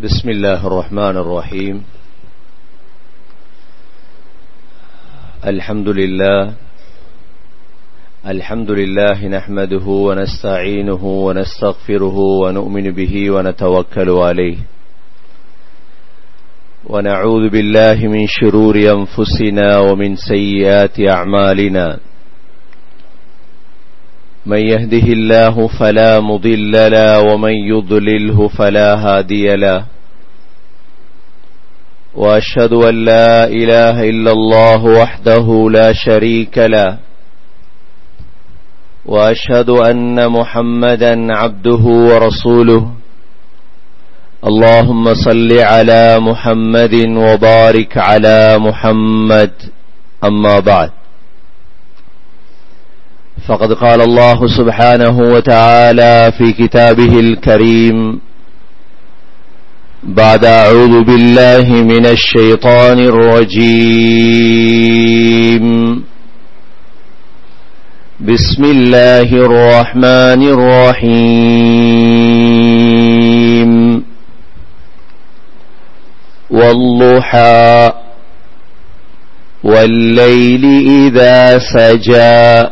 بسم الله الرحمن الرحيم الحمد لله الحمد لله نحمده ونستعينه ونستغفره ونؤمن به ونتوكل عليه ونعوذ بالله من شرور أنفسنا ومن سيئات أعمالنا من يهده الله فلا مضل له ومن يضلله فلا هادي له واشهد ان لا اله الا الله وحده لا شريك له واشهد ان محمدا عبده ورسوله اللهم صل على محمد وبارك على محمد اما بعد فقد قال الله سبحانه وتعالى في كتابه الكريم بعد أعوذ بالله من الشيطان الرجيم بسم الله الرحمن الرحيم والضحى والليل إذا سجى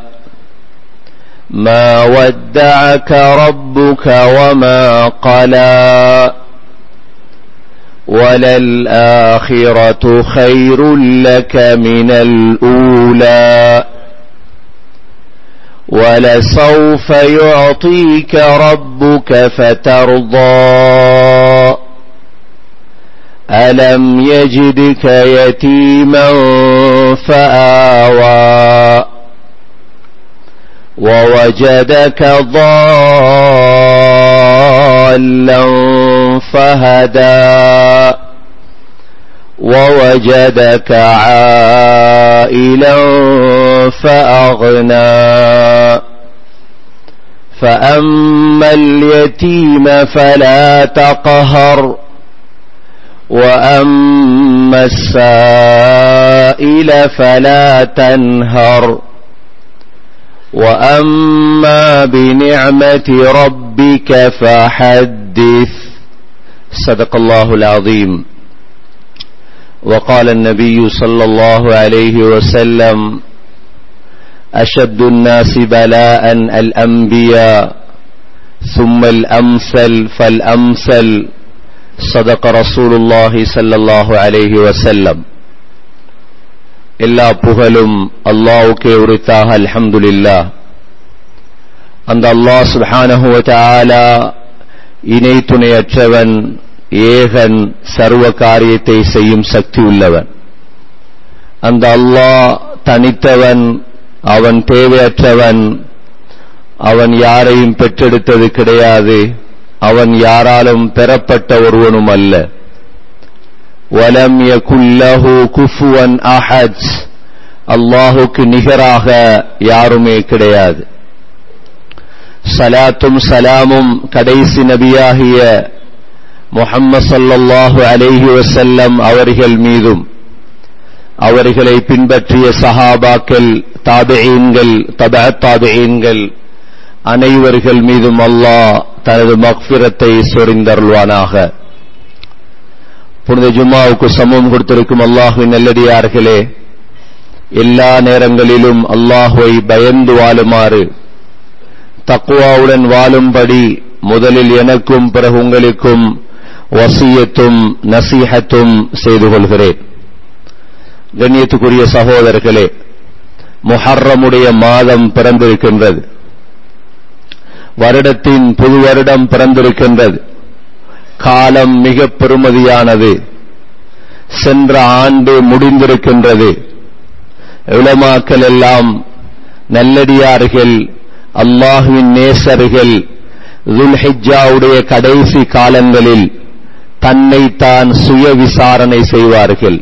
ما ودعك ربك وما قلى وللآخرة خير لك من الأولى ولسوف يعطيك ربك فترضى ألم يجدك يتيما فآوى ووجدك ضالا فهدى ووجدك عائلا فأغنى فأما اليتيم فلا تقهر وأما السائل فلا تنهر واما بنعمه ربك فحدث صدق الله العظيم وقال النبي صلى الله عليه وسلم اشد الناس بلاء الانبياء ثم الامثل فالامثل صدق رسول الله صلى الله عليه وسلم எல்லா புகழும் அல்லாவுக்கே உரித்தாக அல்ஹம்துலில்லா அந்த அல்லாஹ் சுப்ஹானஹு தஆலா இணை துணையற்றவன் ஏகன் சர்வ காரியத்தை செய்யும் சக்தி உள்ளவன் அந்த அல்லாஹ் தனித்தவன் அவன் தேவையற்றவன் அவன் யாரையும் பெற்றெடுத்தது கிடையாது அவன் யாராலும் பெறப்பட்ட ஒருவனும் அல்ல வலம் யகுல்லஹு குஃபுவன் அஹத் அல்லாஹுக்கு நிகராக யாருமே கிடையாது சலாத்தும் சலாமும் கடைசி நபியாகிய முஹம்மது சல்லல்லாஹு அலைஹி வசல்லம் அவர்கள் மீதும் அவர்களை பின்பற்றிய சஹாபாக்கள் தாபியீன்கள் தப தாபியீன்கள் அனைவர்கள் மீதும் அல்லாஹ் தனது மக்ஃபிரத்தை சொரிந்தருள்வானாக புனித ஜும்மாவுக்கு சமூகம் கொடுத்திருக்கும் அல்லாஹுவின் நல்லடியார்களே எல்லா நேரங்களிலும் அல்லாஹுவை பயந்து வாழுமாறு தக்குவாவுடன் வாழும்படி முதலில் எனக்கும் பிறகு உங்களுக்கும் வசியத்தும் நசீகத்தும் செய்து கொள்கிறேன் கண்ணியத்துக்குரிய சகோதரர்களே முஹர்ரமுடைய மாதம் பிறந்திருக்கின்றது வருடத்தின் புது வருடம் பிறந்திருக்கின்றது காலம் மிக பெருமதியானது சென்ற ஆண்டு முடிந்திருக்கின்றது உலமாக்கள் எல்லாம் நல்லடியார்கள் அல்லாஹுவின் நேசர்கள் துல்ஹிஜாவுடைய கடைசி காலங்களில் தன்னைத்தான் சுய விசாரணை செய்வார்கள்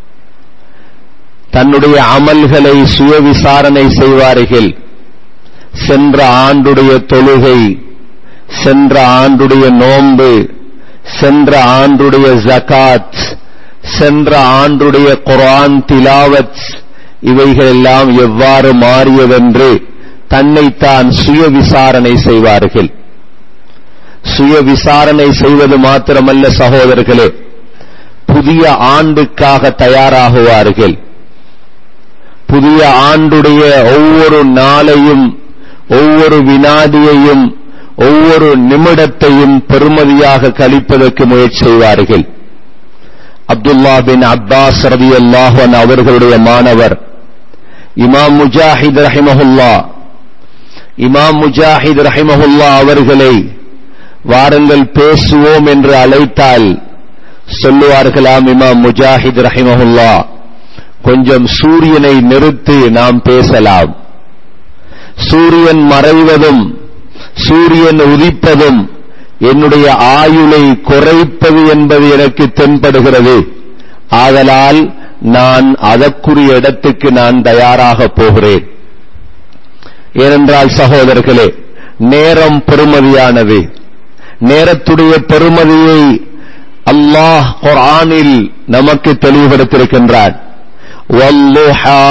தன்னுடைய அமல்களை சுய விசாரணை செய்வார்கள் சென்ற ஆண்டுடைய தொழுகை சென்ற ஆண்டுடைய நோன்பு சென்ற ஆண்டுடைய ஜகாத் சென்ற ஆண்டுடைய குரான் திலாவத் இவைகளெல்லாம் எவ்வாறு மாறியதென்று தன்னைத்தான் சுய விசாரணை செய்வார்கள் சுய விசாரணை செய்வது மாத்திரமல்ல சகோதரர்களே புதிய ஆண்டுக்காக தயாராகுவார்கள் புதிய ஆண்டுடைய ஒவ்வொரு நாளையும் ஒவ்வொரு வினாடியையும் ஒவ்வொரு நிமிடத்தையும் பெருமதியாக கழிப்பதற்கு முயற்சி செய்வார்கள் அப்துல்லா பின் அப்பாஸ் ரதி அல்லாஹன் அவர்களுடைய மாணவர் இமாம் முஜாஹித் ரஹிமஹுல்லா இமாம் முஜாஹித் ரஹிமஹுல்லா அவர்களை வாருங்கள் பேசுவோம் என்று அழைத்தால் சொல்லுவார்களாம் இமாம் முஜாஹித் ரஹிமஹுல்லா கொஞ்சம் சூரியனை நிறுத்தி நாம் பேசலாம் சூரியன் மறைவதும் சூரியன் உதிப்பதும் என்னுடைய ஆயுளை குறைப்பது என்பது எனக்கு தென்படுகிறது ஆதலால் நான் அதற்குரிய இடத்துக்கு நான் தயாராக போகிறேன் ஏனென்றால் சகோதரர்களே நேரம் பெருமதியானது நேரத்துடைய பெருமதியை அல்லாஹ் குர்ஆனில் நமக்கு தெளிவுபடுத்தியிருக்கின்றான் வல்லுஹா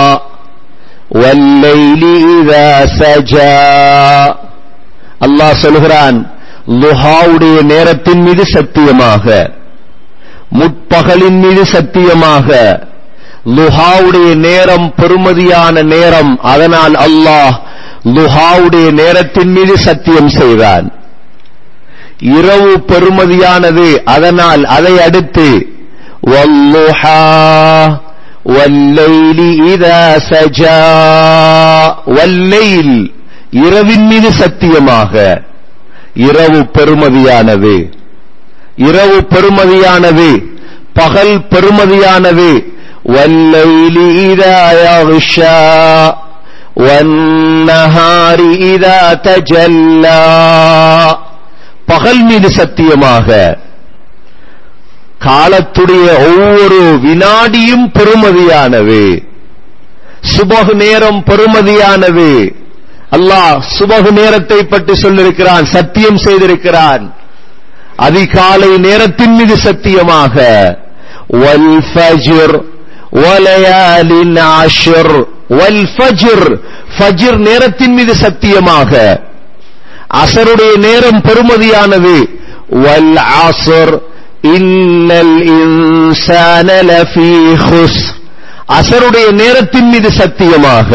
வல்லைலி இதா சஜா அல்லாஹ் சொல்கிறான் லுஹாவுடைய நேரத்தின் மீது சத்தியமாக முற்பகலின் மீது சத்தியமாக லுஹாவுடைய நேரம் பெருமதியான நேரம் அதனால் அல்லாஹ் லுஹாவுடைய நேரத்தின் மீது சத்தியம் செய்தான் இரவு பெருமதியானது அதனால் அதை அடுத்து வல்லுஹா வல்லைலி இதா சஜா வல்லைல் இரவின் மீது சத்தியமாக இரவு பெருமதியானது இரவு பெருமதியானது பகல் பெருமதியானது வல்லைலி இதா யக்ஷா والنهار إذا تجلى பகல் மீது சத்தியமாக காலத்துடைய ஒவ்வொரு வினாடியும் பெருமதியானது சுபகு நேரம் பெருமதியானது அல்லாஹ் சுபகு நேரத்தை பற்றி சொல்லிருக்கிறான் சத்தியம் செய்திருக்கிறான் அதிகாலை நேரத்தின் மீது சத்தியமாக வல் ஃபஜ்ர் வலயாலின் ஆஷர் வல் ஃபஜ்ர் ஃபஜ்ர் நேரத்தின் மீது சத்தியமாக அசருடைய நேரம் பெருமதியானது வல் ஆசர் இன்னல் இன்சான லஃபீ குஸ் அசருடைய நேரத்தின் மீது சத்தியமாக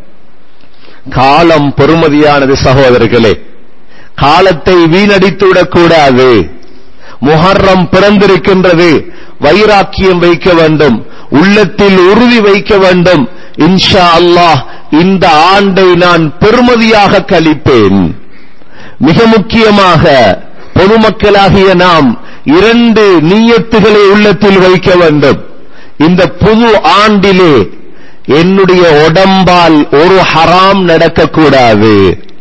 காலம் பெருமதியானது சகோதரர்களே காலத்தை வீணடித்து விடக்கூடாது முஹர்ரம் பிறந்திருக்கின்றது வைராக்கியம் வைக்க வேண்டும் உள்ளத்தில் உறுதி வைக்க வேண்டும் இன்ஷா அல்லாஹ் இந்த ஆண்டை நான் பெருமதியாக கழிப்பேன் மிக முக்கியமாக பொதுமக்களாகிய நாம் இரண்டு நீயத்துகளை உள்ளத்தில் வைக்க வேண்டும் இந்த புது ஆண்டிலே என்னுடைய உடம்பால் ஒரு ஹராம் நடக்கக்கூடாது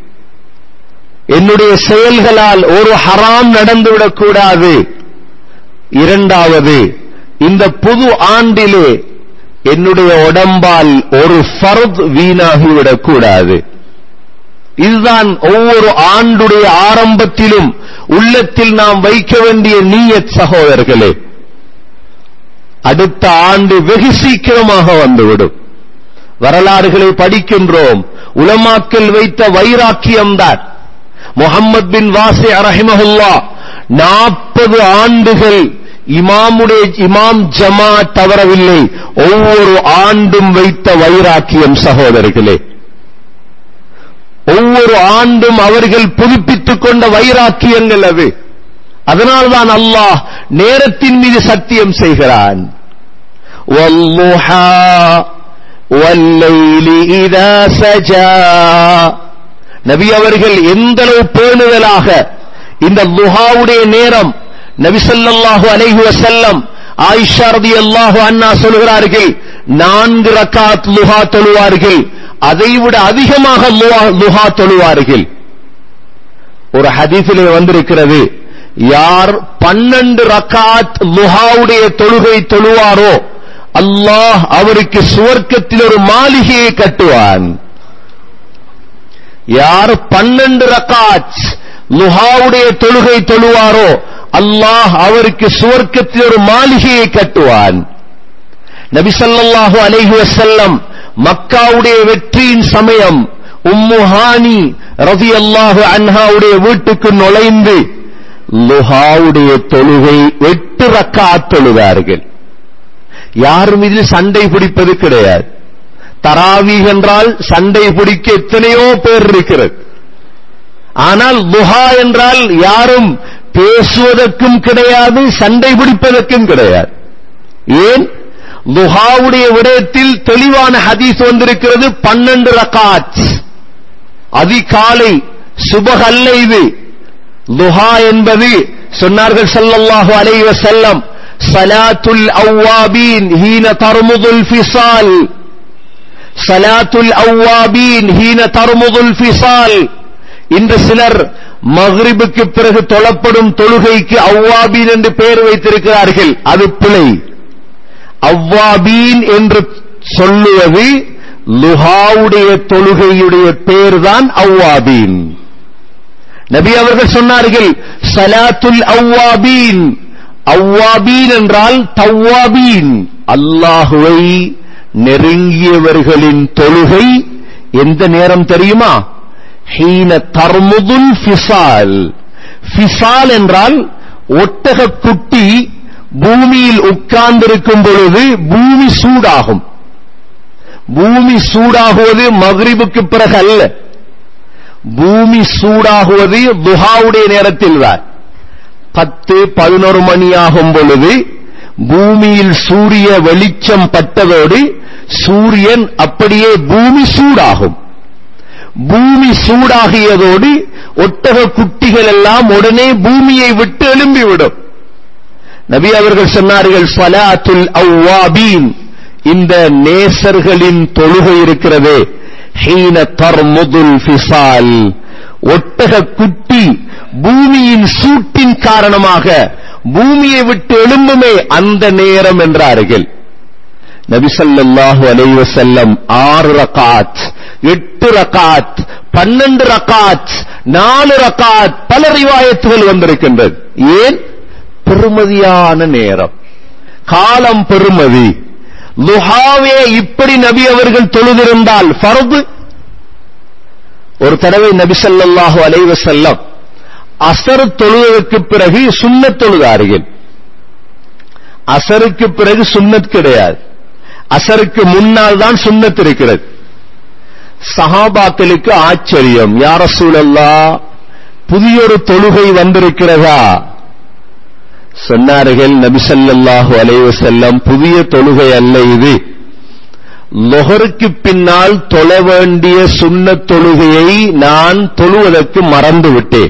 என்னுடைய செயல்களால் ஒரு ஹராம் நடந்துவிடக்கூடாது இரண்டாவது இந்த புது ஆண்டிலே என்னுடைய உடம்பால் ஒரு ஃபர்த் வீணாகிவிடக்கூடாது இதுதான் ஒவ்வொரு ஆண்டுடைய ஆரம்பத்திலும் உள்ளத்தில் நாம் வைக்க வேண்டிய நீயத் சகோதரர்களே அடுத்த ஆண்டு வெகு சீக்கிரமாக வந்துவிடும் வரலாறுகளை படிக்கின்றோம் உலமாக்கல் வைத்த வைராக்கியம்தான் முகம்மது பின் வாசி ரஹிமஹுல்லா நாற்பது ஆண்டுகள் இமாமுடைய இமாம் ஜமா தவறவில்லை ஒவ்வொரு ஆண்டும் வைத்த வைராக்கியம் சகோதரர்களே ஒவ்வொரு ஆண்டும் அவர்கள் புதுப்பித்துக் கொண்ட வைராக்கியங்கள் அது அதனால்தான் அல்லாஹ் நேரத்தின் மீது சத்தியம் செய்கிறான் வல்லுஹா வல்லைலி இதா சஜா நபி அவர்கள் எந்த அளவு பேணுதலாக இந்த லுஹாவுடைய நேரம் நபி ஸல்லல்லாஹு அலைஹி வஸல்லம் ஆயிஷா ரலியல்லாஹு அன்ஹா சொல்கிறார்கள் நான்கு ரக்காத் லுஹா தொழுவார்கள் அதைவிட அதிகமாக லுஹா- லுஹா தொழுவார்கள் ஒரு ஹதீஸிலே வந்திருக்கிறது யார் பன்னெண்டு ரக்காத் லுஹாவுடைய தொழுகை தொழுவாரோ அல்லாஹ் அவருக்கு சுவர்க்கத்தில் ஒரு மாளிகையை கட்டுவான் யார் பன்னெண்டு ரக்காத் லுஹாவுடைய தொழுகை தொழுவாரோ அல்லாஹ் அவருக்கு சுவர்க்கத்தில் ஒரு மாளிகையை கட்டுவான் நபி ஸல்லல்லாஹு அலைஹி வஸல்லம் மக்காவுடைய வெற்றியின் சமயம் உம்முஹானி ரவி அல்லாஹு அன்ஹாவுடைய வீட்டுக்கு நுழைந்து லுஹாவுடைய தொழுகை எட்டு ரக்காத் தொழுதார்கள் யாரும் இதில் சண்டை பிடிப்பது கிடையாது தராவி என்றால் சண்டை பிடிக்க எத்தனையோ பேர் இருக்கிறது ஆனால் துஹா என்றால் யாரும் பேசுவதற்கும் கிடையாது சண்டை பிடிப்பதற்கும் கிடையாது ஏன் துஹாவுடைய விடயத்தில் தெளிவான ஹதீஸ் வந்திருக்கிறது பன்னெண்டு ரகாத் அதிகாலை சுபக அல்ல இது துஹா என்பது சொன்னார்கள் ஸல்லல்லாஹு அலைஹி வஸல்லம் சலாத்துல் அவ்வாபீன் ஹீன தர்முதுல் ஃபிசால் சலாத்துல் அவ்வாபீன் ஹீன தர்முதுல் ஃபிசால் இன்று சிலர் மக்ரிபுக்கு பிறகு தொழப்படும் தொழுகைக்கு அவ்வாபீன் என்று பெயர் வைத்திருக்கிறார்கள் அது பிழை அவ்வாபீன் என்று சொல்லுவது லுஹாவுடைய தொழுகையுடைய பெயர்தான் அவ்வாபீன் நபி அவர்கள் சொன்னார்கள் சலாத்துல் அவ்வாபீன் அவ்வாபீன் என்றால் தவ்வாபீன் அல்லாஹுவை நெருங்கியவர்களின் தொழுகை எந்த நேரம் தெரியுமா ஹீன தர்முதுல் ஃபிசால் ஃபிசால் என்றால் ஒட்டக குட்டி பூமியில் உட்கார்ந்திருக்கும் பொழுது பூமி சூடாகும் பூமி சூடாகுவது மக்ரிபுக்கு பிறகு அல்ல பூமி சூடாகுவது துஹாவுடைய நேரத்தில் தான் பத்து பதினொரு மணி ஆகும் பொழுது பூமியில் சூரிய வெளிச்சம் பட்டதோடு சூரியன் அப்படியே பூமி சூடாகும் பூமி சூடாகியதோடு ஒட்டக குட்டிகள் எல்லாம் உடனே பூமியை விட்டு எழும்பிவிடும் நபி அவர்கள் சொன்னார்கள் சலாத்துல் அவ்வாபீன் இந்த நேசர்களின் தொழுகை இருக்கிறதே ஹீன தர்முதுல் ஃபிசால் ஒட்டக குட்டி பூமியின் சூட்டின் காரணமாக பூமியை விட்டு எழும்புமே அந்த நேரம் என்றார்கள் நபிசல்லாஹு அலைஹி வஸல்லம் ஆறு ரகாத் எட்டு ரகாத் பன்னெண்டு ரகாத் நாலு ரகாத் பல ரிவாயத்துகள் வந்திருக்கின்றது ஏன் பெருமதியான நேரம் காலம் பெருமதி லுஹாவே இப்படி நபி அவர்கள் தொழுதிருந்தால் ஃபர்து ஒரு தடவை நபி ஸல்லல்லாஹு அலைஹி வஸல்லம் அசர் தொழுவதற்கு பிறகு சுன்னத் தொழுதார்கள் அசருக்கு பிறகு சுன்னத் கிடையாது அசருக்கு முன்னால் தான் சுன்னத் இருக்கிறது சஹாபாக்களுக்கு ஆச்சரியம் யார் ரசூலல்லா புதியொரு தொழுகை வந்திருக்கிறதா சொன்னார்கள் நபிசல்லாஹு அலைஹி செல்லம் புதிய தொழுகை அல்ல இது லொஹருக்கு பின்னால் தொழ வேண்டிய சுண்ணத் தொழுகையை நான் தொழுவதற்கு மறந்து விட்டேன்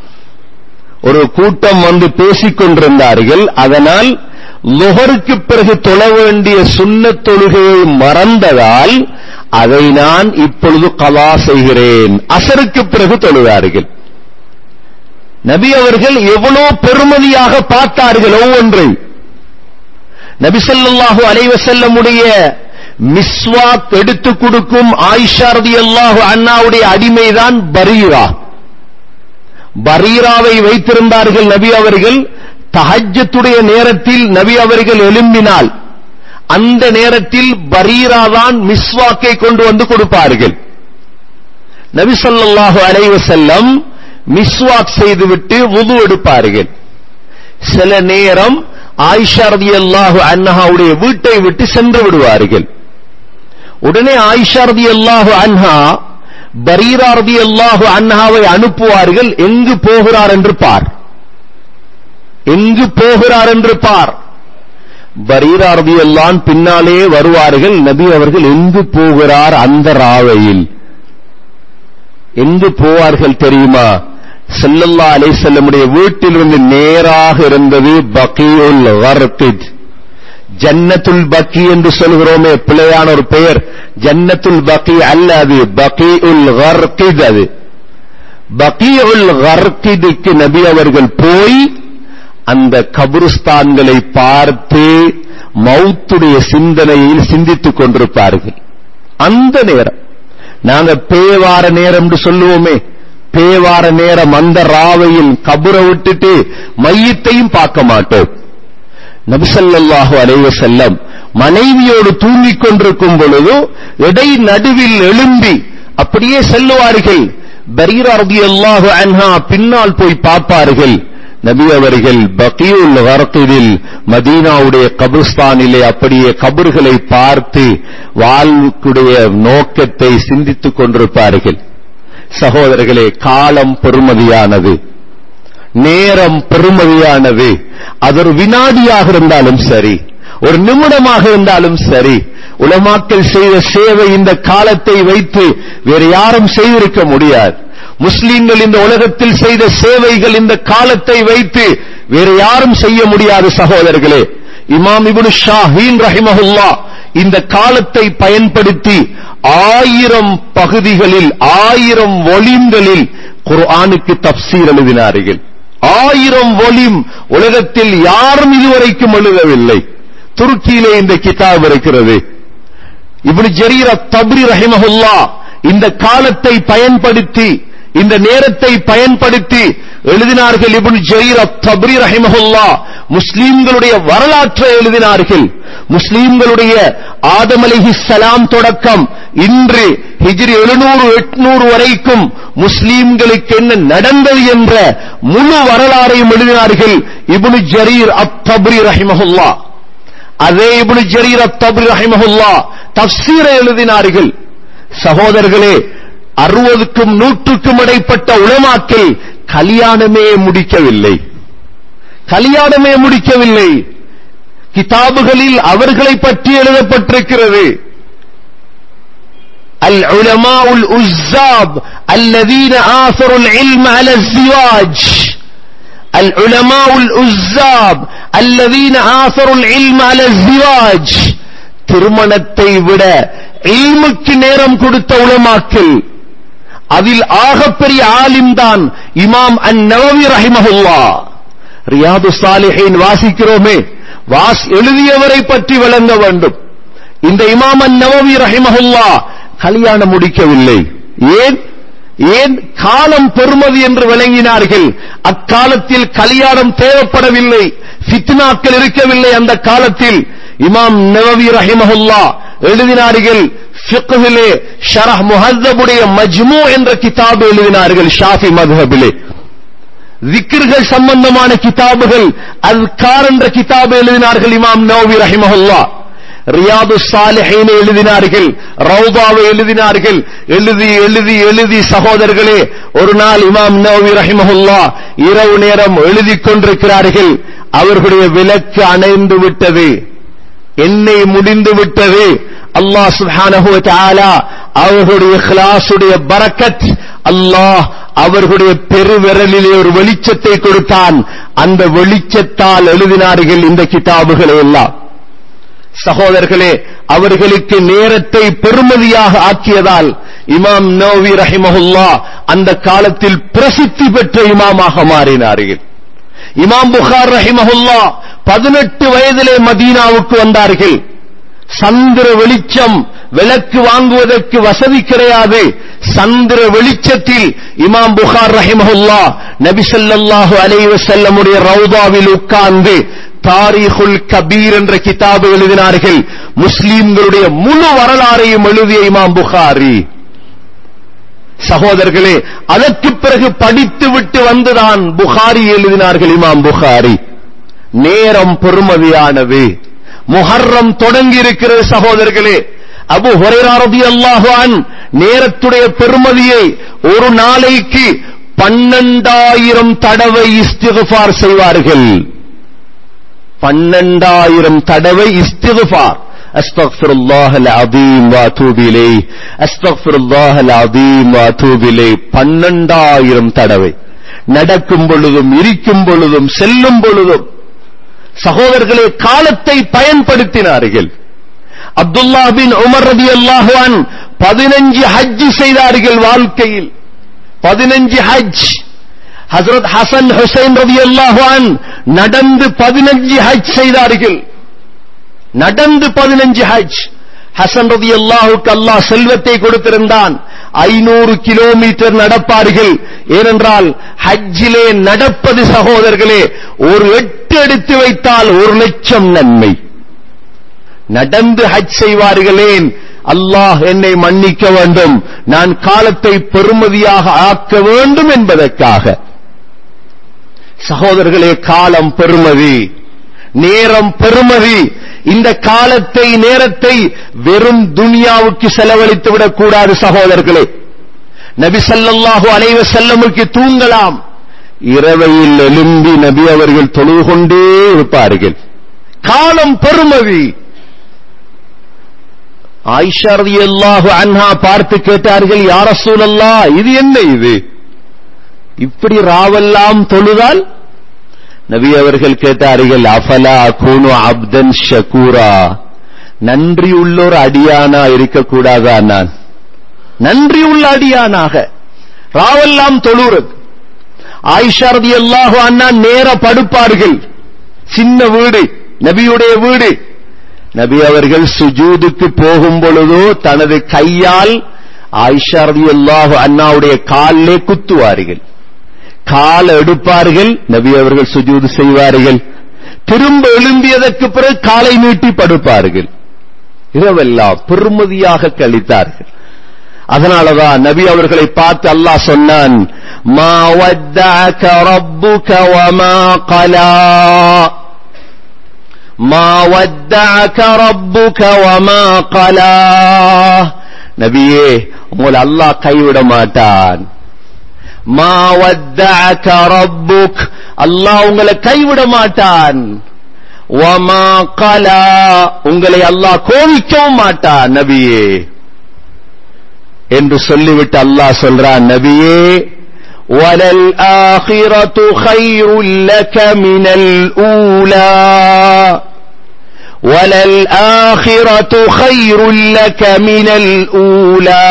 ஒரு கூட்டம் வந்து பேசிக் கொண்டிருந்தார்கள் அதனால் லொஹருக்கு பிறகு தொழ வேண்டிய சுண்ணத் தொழுகையை மறந்ததால் அதை நான் இப்பொழுது கலா செய்கிறேன் அசருக்கு பிறகு தொழுவார்கள் நபி அவர்கள் எவ்வளோ பெருமதியாக பார்த்தார்கள் ஒவ்வொன்றை நபி ஸல்லல்லாஹு அலைஹி வஸல்லமுடைய மிஸ்வாக் எடுத்துக் கொடுக்கும் ஆயிஷா ரலியல்லாஹு அன்ஹாவுடைய அடிமைதான் பரீரா பரீராவை வைத்திருந்தார்கள் நபி அவர்கள் தஹஜ்ஜத்துடைய நேரத்தில் நபி அவர்கள் எழும்பினால் அந்த நேரத்தில் பரீரா தான் மிஸ்வாக்கை கொண்டு வந்து கொடுப்பார்கள் நபி ஸல்லல்லாஹு அலைஹி வஸல்லம் மிஸ்வாக் செய்துவிட்டு வுது எடுப்பார்கள் சில நேரம் ஆயிஷா ரலியல்லாஹு அன்ஹாவுடைய வீட்டை விட்டு சென்று விடுவார்கள் உடனே ஆயிஷா ரலியல்லாஹு அன்ஹா பரீரா ரலியல்லாஹு அன்ஹாவை அனுப்புவார்கள் எங்கு போகிறார் என்று பார் எங்கு போகிறார் என்று பார் பரீரா ரலியல்லாஹு பின்னாலே வருவார்கள் நபி அவர்கள் எங்கு போகிறார் அந்த ராவையில் எங்கு போவார்கள் தெரியுமா செல்லல்லா அலைசல்லமுடைய வீட்டிலிருந்து நேராக இருந்தது பக்கியுல் கர்கித் ஜன்னத்துல் பக்கி என்று சொல்கிறோமே பிழையான ஒரு பெயர் ஜன்னத்துல் பக்கி அல்ல அது பக்கியுல் கர்கித் அது பக்கியுல் கர்கிதுக்கு நபி அவர்கள் போய் அந்த கபருஸ்தான்களை பார்த்து மௌத்துடைய சிந்தனையில் சிந்தித்துக் கொண்டிருப்பார்கள் அந்த நேரம் நாங்க பேவார நேரம் என்று சொல்லுவோமே பேவார நேரம் அந்த ராவையில் கபுர விட்டுட்டு மையத்தையும் பார்க்க மாட்டோம் நபிசல்லாஹு அலைவ செல்லம் மனைவியோடு தூங்கிக் கொண்டிருக்கும் பொழுது இடை நடுவில் எழும்பி அப்படியே செல்லுவார்கள் பரீரா ரலியல்லாஹு அன்ஹா பின்னால் போய் பார்ப்பார்கள் நபி அவர்கள் பகியுல் வரத்திலில் மதீனாவுடைய கபிரிஸ்தானிலே அப்படியே கபர்களை பார்த்து வாழ்வுக்குடைய நோக்கத்தை சிந்தித்துக் கொண்டிருப்பார்கள் சகோதரர்களே காலம் பெருமதியானது நேரம் பெருமதியானது அது ஒரு வினாடியாக இருந்தாலும் சரி ஒரு நிமிடமாக இருந்தாலும் சரி உலமாக்கள் செய்த சேவை இந்த காலத்தை வைத்து வேறு யாரும் செய்திருக்க முடியாது முஸ்லீம்கள் இந்த உலகத்தில் செய்த சேவைகள் இந்த காலத்தை வைத்து வேறு யாரும் செய்ய முடியாது சகோதரர்களே இமாம் இப்னு ஷாஹீன் ரஹிமஹுல்லா இந்த காலத்தை பயன்படுத்தி ஆயிரம் பகுதிகளில் ஆயிரம் ஒலிம்களில் குர்ஆனுக்கு தப்சீர் எழுதினார்கள் ஆயிரம் ஒலிம் உலகத்தில் யாரும் இதுவரைக்கும் எழுதவில்லை துருக்கியிலே இந்த கிதாப் இருக்கிறது இப்னு ஜரீர் தப்ரி ரஹிமஹுல்லா இந்த காலத்தை பயன்படுத்தி இந்த நேரத்தை பயன்படுத்தி எழுதினார்கள் இப்னு ஜரீர் தப்ரி ரஹிமஹுல்லா முஸ்லிம்களுடைய வரலாற்றை எழுதினார்கள் முஸ்லிம்களுடைய ஆதம் அலைஹிஸ்ஸலாம் தொடக்கம் இன்று ஹிஜ்ரி 700 800 வரைக்கும் முஸ்லிம்களுக்கு என்ன நடந்தது என்ற முழு வரலாறையும் எழுதினார்கள் இப்னு ஜரீர் அத்-தப்ரி ரஹிமஹுல்லா அதே இப்னு ஜரீர் அத்-தப்ரி ரஹிமஹுல்லா தஃசீரை எழுதினார்கள் சகோதரர்களே அறுபதுக்கும் நூற்றுக்கும் இடைப்பட்ட உலமாக்கள் கல்யாணமே முடிக்கவில்லை கல்யாணமே முடிக்கவில்லை கிதாபுகளில் அவர்களை பற்றி எழுதப்பட்டிருக்கிறது العلماء الأزاب الذين آثروا العلم على الزواج العلماء الأزاب الذين آثروا العلم على الزواج திருமணத்தை விட இல்முக்கு நேரம் கொடுத்த உலமாக்கள் அதில் ஆகப்பெரிய ஆலிம் தான் இமாம் அன் நவவி ரஹிமஹுல்லா ரியாது சாலிஹின் வாசிக்கிறோமே வாஸ் எழுதியவரை பற்றி விளங்க வேண்டும் இந்த இமாம் அன் நவவி ரஹிமஹுல்லா கல்யாணம் முடிக்கவில்லை ஏன் ஏன் காலம் பெருமதி என்று விளங்கினார்கள் அக்காலத்தில் கல்யாணம் தேவைப்படவில்லை ஃபித்னாக்கள் இருக்கவில்லை அந்த காலத்தில் இமாம் நவவி ரஹிமஹுல்லா எழுதினார்கள் ஃபிக்ஹிலே ஷரஹ் முஹத்தபுடைய மஜ்மு என்ற கிதாபு எழுதினார்கள் ஷாஃபி மதுஹபிலே திக்ர்கள் சம்பந்தமான கிதாபுகள் அஸ்கார் என்ற கிதாபு எழுதினார்கள் இமாம் நவவி ரஹிமஹுல்லா ரியாது சாலிஹீனை எழுதினார்கள் ரவுதாவை எழுதினார்கள் எழுதி எழுதி எழுதி சகோதரர்களே ஒரு நாள் இமாம் நவவி ரஹிமஹுல்லா இரவு நேரம் எழுதிக் கொண்டிருக்கிறார்கள் அவர்களுடைய விளக்கு அணைந்து விட்டது எண்ணெய் முடிந்து விட்டது அல்லாஹ் சுப்ஹானஹு வ தஆலா அவர்களுடைய இக்லாசுடைய பரக்கத் அல்லாஹ் அவர்களுடைய பெருவிரலிலே ஒரு வெளிச்சத்தை கொடுத்தான் அந்த வெளிச்சத்தால் எழுதினார்கள் இந்த கிதாபுகளை எல்லாம் சகோதரர்களே அவர்களுக்கு நேரத்தை பெருமதியாக ஆக்கியதால் இமாம் நோவி ரஹிமஹுல்லா அந்த காலத்தில் பிரசித்தி பெற்ற இமாமாக மாறினார்கள் இமாம் புகார் ரஹிமஹுல்லா பதினெட்டு வயதிலே மதீனாவுக்கு வந்தார்கள் சந்திர வெளிச்சம் விளக்கு வாங்குவதற்கு வசதி கிடையாது சந்திர வெளிச்சத்தில் இமாம் புகார் ரஹிமஹுல்லா நபி ஸல்லல்லாஹு அலைஹி வஸல்லமுடைய ரவுதாவில் உட்கார்ந்து தாரீஹுல் கபீர் என்ற கிதாபு எழுதினார்கள் முஸ்லிம்களுடைய முழு வரலாறையும் எழுதிய இமாம் புகாரி சகோதரர்களே அதற்கு பிறகு படித்து விட்டு வந்துதான் புகாரி எழுதினார்கள் இமாம் புகாரி நேரம் பெருமதியானது முஹர்ரம் தொடங்கி இருக்கிறது சகோதரர்களே அபு ஹுரைரா ரலியல்லாஹு அன் நேரத்துடைய பெருமதியை ஒரு நாளைக்கு பன்னெண்டாயிரம் தடவை இஸ்திகுஃபார் செய்வார்கள் பன்னெண்டாயிரம் தடவை இஸ்திகுஃபார் أستغفر الله العظيم واتوب إليه أستغفر الله العظيم واتوب إليه பன்னெண்டாயிரம் தடவை நடக்கும் பொழுதும் இருக்கும் பொழுதும் செல்லும் பொழுதும் சகோதரர்களே காலத்தை பயன்படுத்தினார்கள் அப்துல்லா பின் உமர் ரதி அல்லாஹுவான் பதினஞ்சு ஹஜ் செய்தார்கள் வாழ்க்கையில் பதினஞ்சு ஹஜ் ஹசரத் ஹசன் ஹுசைன் ரதி அல்லாஹுவான் நடந்து பதினஞ்சு ஹஜ் செய்தார்கள் நடந்து பதினஞ்சு ஹஜ் ஹசன் ரதி அல்லாஹுக்கு அல்லாஹ் செல்வத்தை கொடுத்திருந்தான் ஐநூறு கிலோமீட்டர் நடப்பார்கள் ஏனென்றால் ஹஜ்ஜிலே நடப்பது சகோதரர்களே ஒரு எட்டு எடுத்து வைத்தால் ஒரு லட்சம் நன்மை நடந்து ஹஜ் செய்வார்களேன் அல்லாஹ் என்னை மன்னிக்க வேண்டும் நான் காலத்தை பெருமதியாக ஆக்க வேண்டும் என்பதற்காக சகோதரர்களே காலம் பெருமதி நேரம் பெருமதி இந்த காலத்தை நேரத்தை வெறும் துனியாவுக்கு செலவழித்து விடக்கூடாது சகோதரர்களே நபி ஸல்லல்லாஹு அலைஹி வஸல்லமுக்கு தூங்கலாம் இரவையில் எழும்பி நபி அவர்கள் தொழுது கொண்டே இருப்பார்கள் காலம் பெருமதி ஆயிஷா ரலியல்லாஹு அன்ஹா பார்த்து கேட்டார்கள் யா ரசூலல்லாஹ் இது என்ன இது இப்படி ராவெல்லாம் தொழுதால் நபி அவர்கள் கேட்டார்கள் அஃபலா கூனு அப்தன் ஷகூரா நன்றி உள்ளோர் அடியானா இருக்கக்கூடாதா நான் நன்றி உள்ள அடியானாக ராவெல்லாம் தொழுறது ஆயிஷா ரலியல்லாஹு அன்ஹா நேர படுப்பார்கள் சின்ன வீடு நபியுடைய வீடு நபி அவர்கள் சுஜூதுக்கு போகும் பொழுதோ தனது கையால் ஆயிஷா ரலியல்லாஹு அண்ணாவுடைய காலிலே குத்துவார்கள் கால் எடுப்பார்கள் நபி அவர்கள் சுஜூது செய்வார்கள் திரும்ப எழும்பியதற்கு பிறகு காலை நீட்டி படுப்பார்கள் இரவெல்லாம் பெருமதியாக கழித்தார்கள் அதனாலதான் நபி அவர்களை பார்த்து அல்லாஹ் சொன்னான் மா வத்தஅக ரப்புக வமா கலா மா வத்தஅக ரப்புக வமா கலா நபியே உங்களை அல்லாஹ் கைவிட மாட்டான் மா வத்தஅக ரப்புக் அல்லாஹ் உங்களை கைவிட மாட்டான் வமா கலா உங்களை அல்லாஹ் கோவிக்கவும் மாட்டான் நபியே என்று சொல்லிவிட்டு அல்லாஹ் சொல்றான் நபியே வலல் ஆஹிரத்து خير لك من الأولى வலல் ஆஹிரத்து خير لك من الأولى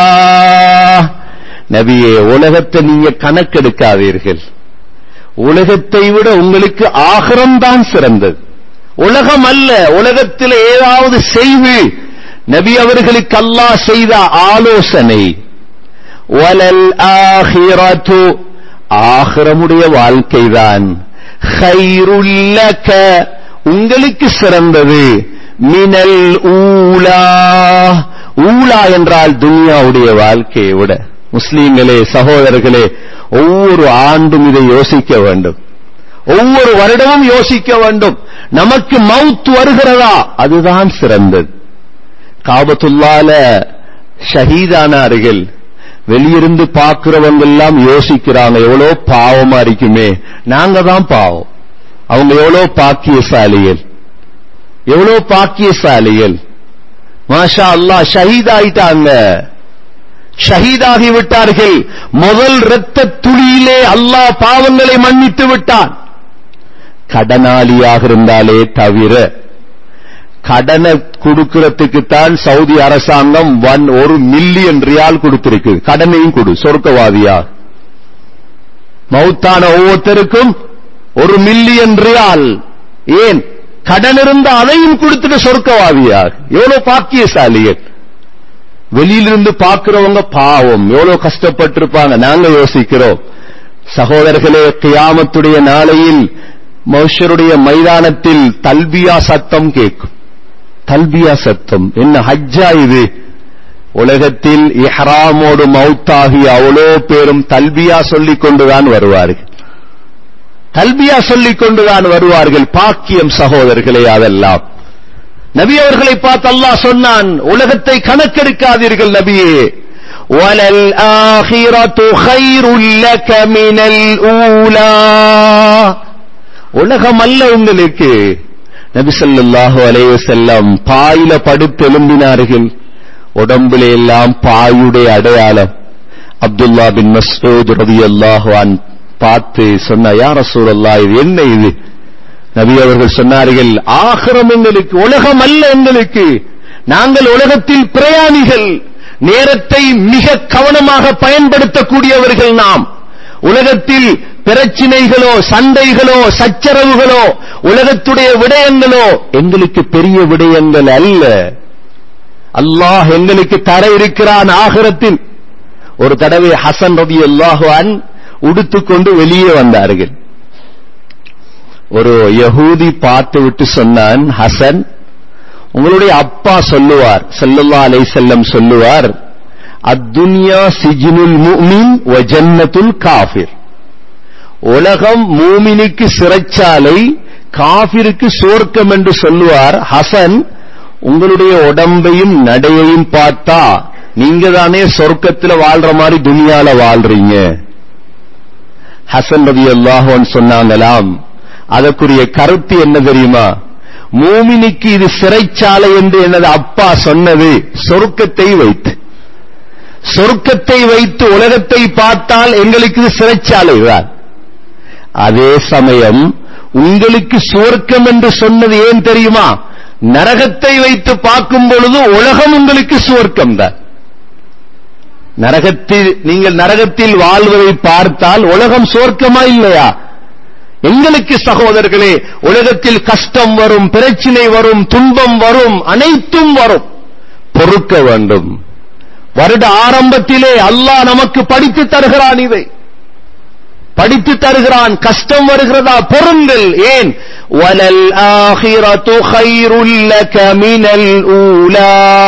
நபியே உலகத்தை நீங்க கணக்கெடுக்காதீர்கள் உலகத்தை விட உங்களுக்கு ஆகிரம் தான் சிறந்தது உலகம் அல்ல உலகத்தில் ஏதாவது செய்து நபி அவர்களுக்கு அல்லாஹ் செய்த ஆலோசனை வலல் ஆஹிரத்து ஆகிரமுடைய வாழ்க்கைதான் ஹைருல்லக உங்களுக்கு சிறந்தது மினல் ஊலா ஊலா என்றால் துனியாவுடைய வாழ்க்கையை விட முஸ்லீம்களே சகோதரர்களே ஒவ்வொரு ஆண்டும் இதை யோசிக்க வேண்டும் ஒவ்வொரு வருடமும் யோசிக்க வேண்டும் நமக்கு மவுத் வருகிறதா அதுதான் சிறந்தது காபத்துல்லால ஷஹீதானார்கள் வெளியிருந்து பார்க்கிறவங்க எல்லாம் யோசிக்கிறாங்க எவ்வளவு பாவமா இருக்குமே நாங்க தான் பாவம் அவங்க எவ்வளவு பாக்கியசாலிகள் எவ்வளவு பாக்கியசாலிகள் மாஷா அல்லாஹ் ஷஹீதாயிட்டாங்க ஷஹீதாகி விட்டார்கள் முதல் இரத்த துளியிலே அல்லாஹ் பாவங்களை மன்னித்து விட்டான் கடனாளியாக இருந்தாலே தவிர கடனை கொடுக்கிறதுக்கு தான் சவுதி அரசாங்கம் ஒன் ஒரு மில்லியன் ரியால் கொடுத்திருக்கு கடனையும் கொடு சொர்க்கவாதியா மௌத்தான ஒவ்வொருத்தருக்கும் ஒரு மில்லியன் ரியால் ஏன் கடன் இருந்த அதையும் கொடுத்துட்டு சொர்க்கவாதியா எவ்வளவு பாக்கியசாலிகள் வெளியிலிருந்து பார்க்கிறவங்க பாவம் எவ்வளவு கஷ்டப்பட்டிருப்பாங்க நாங்க யோசிக்கிறோம் சகோதரர்களே கியாமத்துடைய நாளையில் மனுஷருடைய மைதானத்தில் தல்பியா சத்தம் கேட்கும் தல்பியா சத்தம் என்ன ஹஜ்ஜா இது உலகத்தில் இஹ்ராமோடு மௌத்தாகி அவ்வளோ பேரும் தல்பியா சொல்லிக் கொண்டுதான் வருவார்கள் தல்பியா சொல்லிக் கொண்டுதான் வருவார்கள் பாக்கியம் சகோதரர்களே அதெல்லாம் நபி அவர்களை பார்த்து அல்லாஹ் சொன்னான் உலகத்தை கணக்கெடுக்காதீர்கள் நபியே வலல் ஆஹிரத்து خيرுல் லக மினல் ஊலா உலகம் அல்ல உங்களுக்கு நபி ஸல்லல்லாஹு அலைஹி வஸல்லம் பாயில படுத்து எழும்பினார்கள் உடம்பிலே எல்லாம் பாயுடைய அடையாளம் அப்துல்லா பின் மஸ்ஊத் ரலியல்லாஹு அன் பார்த்து சொன்ன யா ரசூலல்லாஹ் இது என்ன இது நபி அவர்கள் சொன்னார்கள் ஆகிரம் எங்களுக்கு உலகம் அல்ல எங்களுக்கு நாங்கள் உலகத்தில் பிரயாணிகள் நேரத்தை மிக கவனமாக பயன்படுத்தக்கூடியவர்கள் நாம் உலகத்தில் பிரச்சினைகளோ சண்டைகளோ சச்சரவுகளோ உலகத்துடைய விடயங்களோ எங்களுக்கு பெரிய விடயங்கள் அல்ல அல்லாஹ் எங்களுக்கு தர இருக்கிறான் ஆகிரத்தில் ஒரு தடவை ஹசன் ரபி அல்லாஹுவான் உடுத்துக்கொண்டு வெளியே வந்தார்கள் ஒரு யகூதி பார்த்து விட்டு சொன்னான் ஹசன் உங்களுடைய அப்பா சொல்லுவார் ஸல்லல்லாஹு அலைஹி செல்லம் சொல்லுவார் அத்துன்யா சிஜ்னுல் முஃமின் வ ஜன்னத்துல் காஃபிர் உலகம் மூமினுக்கு சிறைச்சாலை காஃபிருக்கு சுவர்க்கம் என்று சொல்லுவார் ஹசன் உங்களுடைய உடம்பையும் நடையையும் பார்த்தா நீங்க தானே சொர்க்கத்துல வாழ்ற மாதிரி துனியால வாழ்றீங்க ஹசன் ரவி அல்லாஹன் சொன்னாங்களாம் அதற்குரிய கருத்து என்ன தெரியுமா மூமினிக்கு இது சிறைச்சாலை என்று எனது அப்பா சொன்னது சொர்க்கத்தை வைத்து சொர்க்கத்தை வைத்து உலகத்தை பார்த்தால் எங்களுக்கு இது சிறைச்சாலை தான் அதே சமயம் உங்களுக்கு சுவர்க்கம் என்று சொன்னது ஏன் தெரியுமா நரகத்தை வைத்து பார்க்கும் பொழுது உலகம் உங்களுக்கு சுவர்க்கம் தான் நரகத்தில் நீங்கள் நரகத்தில் வாழ்வதை பார்த்தால் உலகம் சுவர்க்கமா இல்லையா எங்களுக்கு சகோதரர்களே உலகத்தில் கஷ்டம் வரும் பிரச்சினை வரும் துன்பம் வரும் அனைத்தும் வரும் பொறுக்க வேண்டும் வருட ஆரம்பத்திலே அல்லாஹ் நமக்கு படித்து தருகிறான் இதை படித்து தருகிறான் கஷ்டம் வருகிறதா பொருங்கள் ஏன் வலல் ஆஹிரத்து கைருல் லக மினல் ஊலா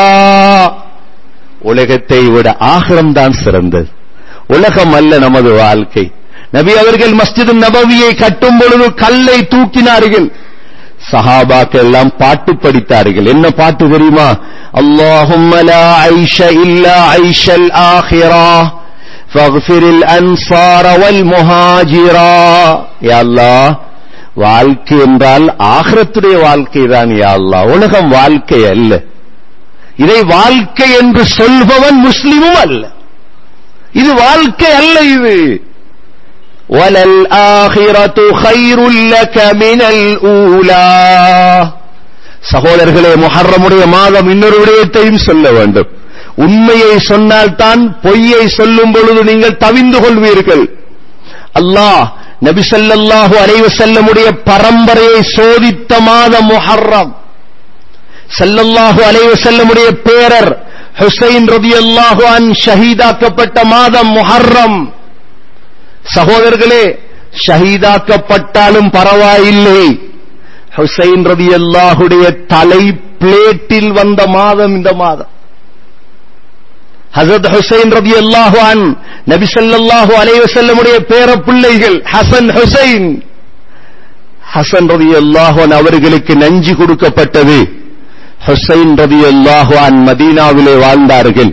உலகத்தை விட ஆகிரம் தான் சிறந்தது உலகம் அல்ல நமது வாழ்க்கை நபி அவர்கள் மஸ்ஜித் நபவியை கட்டும் பொழுது கல்லை தூக்கினார்கள் சஹாபாக்கள் எல்லாம் பாட்டு படித்தார்கள் என்ன பாட்டு தெரியுமா அல்லாஹும் லா ஐஷ இல்லா ஐஷல் ஆஹிரா فاغفر الأنصار والمهاجرا يا الله வாழ்க்கை என்றால் ஆகிரத்துடைய வாழ்க்கை தான் யா அல்லாஹ் உலகம் வாழ்க்கை அல்ல இதை வாழ்க்கை என்று சொல்பவன் முஸ்லிமும் அல்ல இது வாழ்க்கை அல்ல இது வலல் ஆஹிரத்து خيرுல் லக மினல் ஊலா சகோதரர்களே முஹர்ரமுடைய மாதம் இன்னொரு விடயத்தையும் சொல்ல வேண்டும் உண்மையை சொன்னால்தான் பொய்யை சொல்லும் பொழுது நீங்கள் தவிந்து கொள்வீர்கள் அல்லாஹ் நபி ஸல்லல்லாஹு அலைஹி வஸல்லமுடைய பரம்பரையை சோதித்த மாதம் முஹர்ரம் ஸல்லல்லாஹு அலைஹி வஸல்லமுடைய பேரர் ஹுசைன் ரலியல்லாஹு அன் ஷஹீதாக்கப்பட்ட மாதம் முஹர்ரம் சகோதரர்களே ஷஹீதாக்கப்பட்டாலும் பரவாயில்லை ஹுசைன் ரலியல்லாஹுடைய தலை பிளேட்டில் வந்த மாதம் இந்த மாதம் ஹசரத் ஹுசைன் ரதி அல்லாஹு அன் நபி ஸல்லல்லாஹு அலைஹி வஸல்லமுடைய பேர பிள்ளைகள் ஹசன் ஹுசைன் ஹசன் ரதி அல்லாஹு அன் அவர்களுக்கு நஞ்சு கொடுக்கப்பட்டது ஹுசைன் ரதி அல்லாஹு அன் மதீனாவிலே வாழ்ந்தார்கள்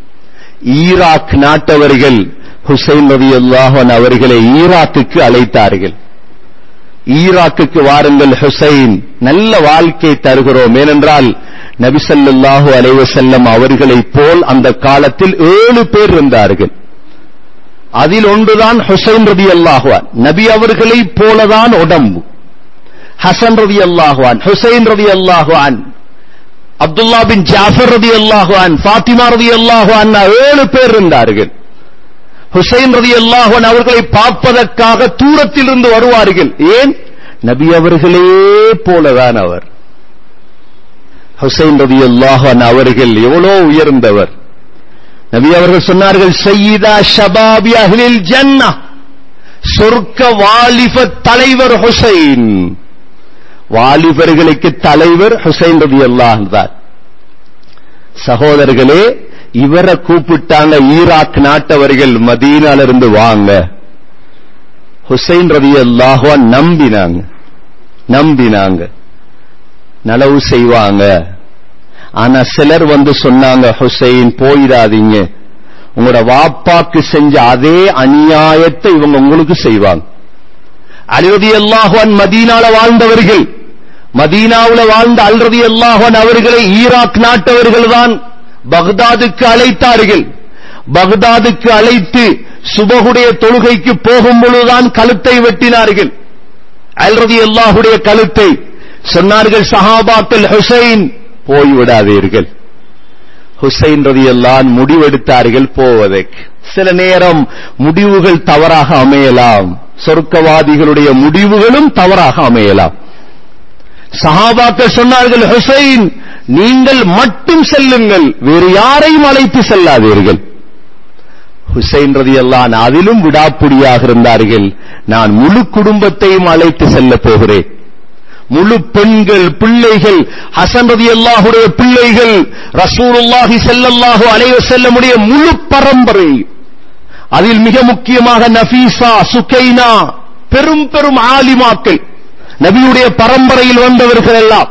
ஈராக் நாட்டவர்கள் ஹுசைன் ரதி அல்லாஹு அன் அவர்களை ஈராக்குக்கு அழைத்தார்கள் ஈராக்குக்கு வாருங்கள் ஹுசைன் நல்ல வாழ்க்கை தருகிறோம் ஏனென்றால் நபிசல்லாஹு அலைவசல்லம் அவர்களைப் போல் அந்த காலத்தில் ஏழு பேர் இருந்தார்கள் அதில் ஒன்றுதான் ஹுசைன் ரதி அல்லாஹுவான் நபி அவர்களைப் போலதான் உடம்பு ஹசன் ரதி அல்லாஹுவான் ஹுசைன் ரதி அல்லாஹுவான் அப்துல்லா பின் ஜாஃபர் ரதி அல்லாஹுவான் ஃபாத்திமா ரதி அல்லாஹுவான் ஏழு பேர் இருந்தார்கள் ஹுசைன் ரதி அல்லாஹுவான் அவர்களை பார்ப்பதற்காக தூரத்தில் இருந்து வருவார்கள் ஏன் நபி அவர்களே போலதான் அவர் ஹுசைன் ரதி அல்லாஹன் அவர்கள் எவ்வளோ உயர்ந்தவர் நபி அவர்கள் சொன்னார்கள் சையீதா ஷபாபி அஹ்லில் ஜன்னா சொர்க்க வாலிப தலைவர் ஹுசைன் வாலிபர்களுக்கு தலைவர் ஹுசைன் ரதி அல்லாஹ் தான் சகோதரர்களே இவரை கூப்பிட்டாங்க ஈராக் நாட்டவர்கள் மதீனால இருந்து வாங்க ஹுசைன் ரதி அல்லாஹுவா நம்பினாங்க நம்பினாங்க நலவு செய்வாங்க ஆனா சிலர் வந்து சொன்னாங்க ஹுசைன் போயிடாதீங்க உங்களோட வாப்பாக்கு செஞ்ச அதே அநியாயத்தை இவங்க உங்களுக்கு செய்வாங்க அல்ரதி அல்லாஹான் மதீனால வாழ்ந்தவர்கள் மதீனாவுல வாழ்ந்த அல்ரதி அல்லாஹான் அவர்களை ஈராக் நாட்டவர்கள் தான் பக்தாதுக்கு அழைத்தார்கள் பக்தாதுக்கு அழைத்து சுபகுடைய தொழுகைக்கு போகும் பொழுதுதான் கழுத்தை வெட்டினார்கள் அல்ரதி அல்லாஹுடைய கழுத்தை சொன்னார்கள் சஹாபாக்கள் ஹுசைன் போய்விடாதீர்கள் ஹுசைன் ரதியெல்லாம் முடிவெடுத்தார்கள் போவதற்கு சில நேரம் முடிவுகள் தவறாக அமையலாம் சொர்க்கவாதிகளுடைய முடிவுகளும் தவறாக அமையலாம் சஹாபாக்கள் சொன்னார்கள் ஹுசைன் நீங்கள் மட்டும் செல்லுங்கள் வேறு யாரையும் அழைத்து செல்லாதீர்கள் ஹுசைன் ரதியல்லான் அதிலும் விடாப்புடியாக இருந்தார்கள் நான் முழு குடும்பத்தையும் அழைத்து செல்ல போகிறேன் முழு பெண்கள் பிள்ளைகள் ஹசன் ரதி அல்லாஹுடைய பிள்ளைகள் ரசூலுல்லாஹி ஸல்லல்லாஹு அலைஹி வஸல்லமுடைய முழு பரம்பரை அதில் மிக முக்கியமாக நஃபீசா சுகைனா பெரும் பெரும் ஆலிமாக்கள் நபியுடைய பரம்பரையில் வந்தவர்கள் எல்லாம்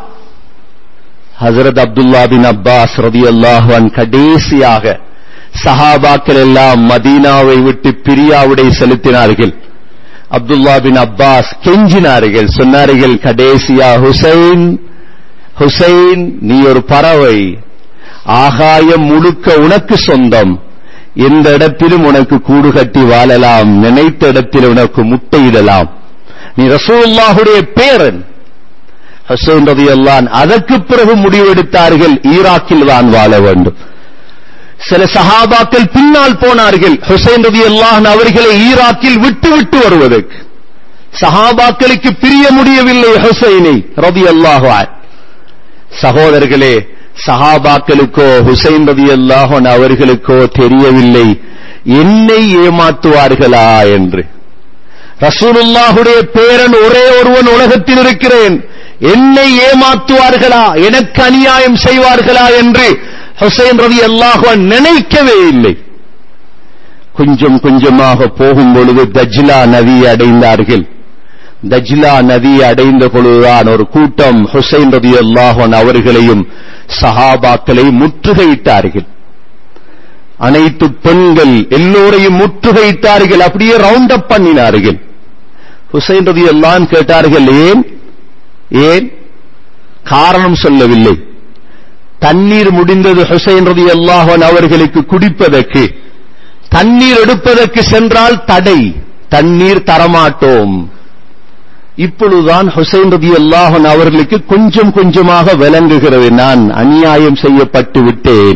ஹசரத் அப்துல்லா பின் அப்பாஸ் ரதியல்லாஹு அன் கடைசியாக சஹாபாக்கள் எல்லாம் மதீனாவை விட்டு பிரியாவுடை செலுத்தினார்கள் அப்துல்லா பின் அப்பாஸ் கெஞ்சினார்கள் சொன்னார்கள் கடைசியா ஹுசைன் ஹுசைன் நீ ஒரு பறவை ஆகாயம் முழுக்க உனக்கு சொந்தம் எந்த இடத்திலும் உனக்கு கூடு கட்டி வாழலாம் நினைத்த இடத்தில் உனக்கு முட்டையிடலாம் நீ ரசூலுல்லாஹுடைய பேரன் ஹுசைன் ரதியல்லான் அதற்கு பிறகு முடிவெடுத்தார்கள் ஈராக்கில் தான் வாழ வேண்டும் சில சஹாபாக்கள் பின்னால் போனார்கள் ஹுசைன் ரதி அல்லாஹன் அவர்களை ஈராக்கில் விட்டு விட்டு வருவதற்கு சஹாபாக்களுக்கு பிரிய முடியவில்லை ஹுசைனை ரதி அல்லாஹான் சகோதரர்களே சஹாபாக்களுக்கோ ஹுசைன் ரதி அல்லாஹன் அவர்களுக்கோ தெரியவில்லை என்னை ஏமாத்துவார்களா என்று ரசூலுல்லாஹுடைய பேரன் ஒரே ஒருவன் உலகத்தில் இருக்கிறேன் என்னை ஏமாத்துவார்களா எனக்கு அநியாயம் செய்வார்களா என்று ஹுசைன் ரவி அல்லாஹுவன் நினைக்கவே இல்லை கொஞ்சம் கொஞ்சமாக போகும் பொழுது தஜ்லா நதி அடைந்தார்கள் தஜ்லா நதி அடைந்த பொழுதுதான் ஒரு கூட்டம் ஹுசைன் ரதி அல்லாஹன் அவர்களையும் சஹாபாக்களை முற்றுகையிட்டார்கள் அனைத்து பெண்கள் எல்லோரையும் முற்றுகையிட்டார்கள் அப்படியே ரவுண்ட் அப் பண்ணினார்கள் ஹுசைன் ரதி அல்லான் கேட்டார்கள் ஏன் ஏன் காரணம் சொல்லவில்லை தண்ணீர் முடிந்தது ஹுசைன் ரதி அல்லாஹன் அவர்களுக்கு குடிப்பதற்கு தண்ணீர் எடுப்பதற்கு சென்றால் தடை தண்ணீர் தரமாட்டோம் இப்பொழுதுதான் ஹுசைன் ரதி அல்லாஹன் அவர்களுக்கு கொஞ்சம் கொஞ்சமாக விளங்குகிறது நான் அநியாயம் செய்யப்பட்டு விட்டேன்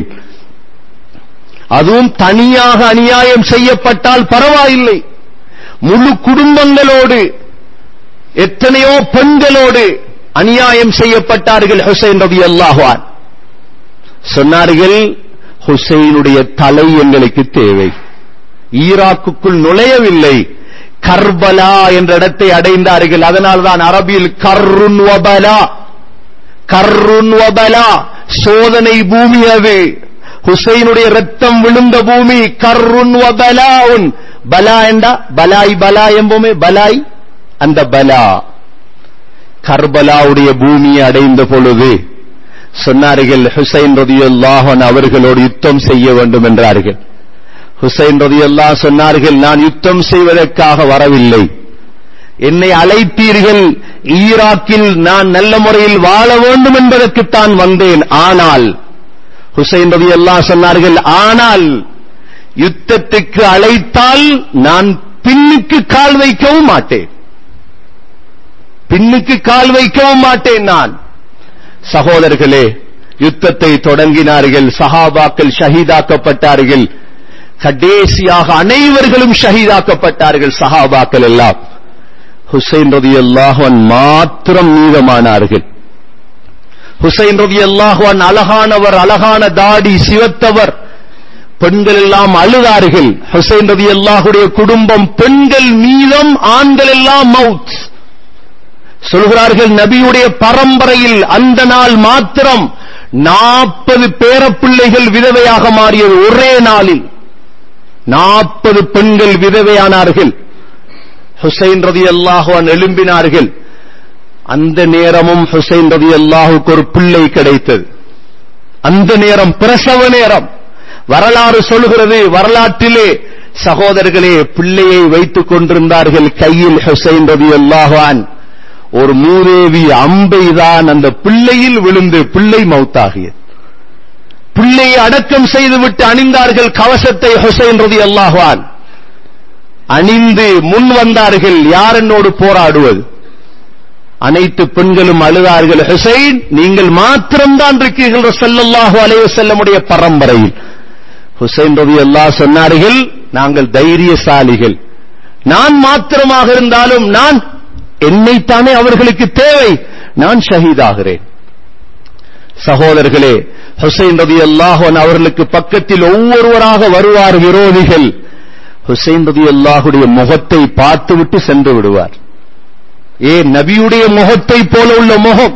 அதுவும் தனியாக அநியாயம் செய்யப்பட்டால் பரவாயில்லை முழு குடும்பங்களோடு எத்தனையோ பெண்களோடு அநியாயம் செய்யப்பட்டார்கள் ஹுசைன் ரவி அல்லாஹான் சொன்னார்கள் ஹுசைனுடைய தலை எங்களுக்கு தேவை ஈராக்குக்குள் நுழையவில்லை கர்பலா என்ற இடத்தை அடைந்தார்கள் அதனால்தான் அரபியில் கர்ருன் வபலா கர்ருன் வபலா சோதனை பூமி அது ஹுசைனுடைய ரத்தம் விழுந்த பூமி கர்ருன் வபலாவுன் பலா என்றா பலாய் பலா என்போமே பலாய் அந்த பலா கர்பலாவுடைய பூமியை அடைந்த பொழுது சொன்னார்கள் ஹுசைன் ரதியுல்லாஹன் அவர்களோடு யுத்தம் செய்ய வேண்டும் என்றார்கள் ஹுசைன் ரதியுல்லா சொன்னார்கள் நான் யுத்தம் செய்வதற்காக வரவில்லை என்னை அழைத்தீர்கள் ஈராக்கில் நான் நல்ல முறையில் வாழ வேண்டும் என்பதற்குத்தான் வந்தேன் ஆனால் ஹுசைன் ரதி அல்லா சொன்னார்கள் ஆனால் யுத்தத்துக்கு அழைத்தால் நான் பின்னுக்கு கால் வைக்கவும் மாட்டேன் பின்னுக்கு கால் வைக்கவும் மாட்டேன் நான் சகோதரர்களே யுத்தத்தை தொடங்கினார்கள் சஹாபாக்கள் ஷஹீதாக்கப்பட்டார்கள் கடைசியாக அனைவர்களும் ஷஹீதாக்கப்பட்டார்கள் சஹாபாக்கள் எல்லாம் ஹுசைன் ரதி அல்லாஹன் மாத்திரம் மீதமானார்கள் ஹுசைன் ரதி அல்லாஹான் அழகானவர் அழகான தாடி சிவத்தவர் பெண்கள் எல்லாம் அழுதார்கள் ஹுசைன் ரதி அல்லாஹுடைய குடும்பம் பெண்கள் மீதம் ஆண்கள் எல்லாம் மவுத் சொல்கிறார்கள் நபியுடைய பரம்பரையில் அந்த நாள் மாத்திரம் நாற்பது பேரப்பிள்ளைகள் விதவையாக மாறியது ஒரே நாளில் நாற்பது பெண்கள் விதவையானார்கள் ஹுசைன் ரதி அல்லாஹுவான் எழும்பினார்கள் அந்த நேரமும் ஹுசைன் ரதி அல்லாஹுக்கு ஒரு பிள்ளை கிடைத்தது அந்த நேரம் பிரசவ நேரம் வரலாறு சொல்கிறது வரலாற்றிலே சகோதரர்களே பிள்ளையை வைத்துக் கொண்டிருந்தார்கள் கையில் ஹுசைன் ரதி அல்லாஹான் ஒரு மூதேவி அம்பைதான் அந்த பிள்ளையில் விழுந்து பிள்ளை மௌத்தாகியது பிள்ளையை அடக்கம் செய்துவிட்டு அணிந்தார்கள் கவசத்தை ஹுசைன் ரதி அல்லாஹான் அணிந்து முன் வந்தார்கள் யார் என்னோடு போராடுவது அனைத்து பெண்களும் அழுதார்கள் ஹுசைன் நீங்கள் மாத்திரம்தான் இருக்கீர்கள் செல்லல்லாஹு அலைய செல்லமுடைய பரம்பரையில் ஹுசைன் ரவி அல்லா சொன்னார்கள் நாங்கள் தைரியசாலிகள் நான் மாத்திரமாக இருந்தாலும் நான் என்னைத்தானே அவர்களுக்கு தேவை நான் ஷஹீதாகிறேன் சகோதரர்களே ஹுசைன் ரதி அல்லாஹன் அவர்களுக்கு பக்கத்தில் ஒவ்வொருவராக வருவார் விரோதிகள் ஹுசைன் ரதி அல்லாஹுடைய முகத்தை பார்த்துவிட்டு சென்று விடுவார் ஏன் நபியுடைய முகத்தை போல உள்ள முகம்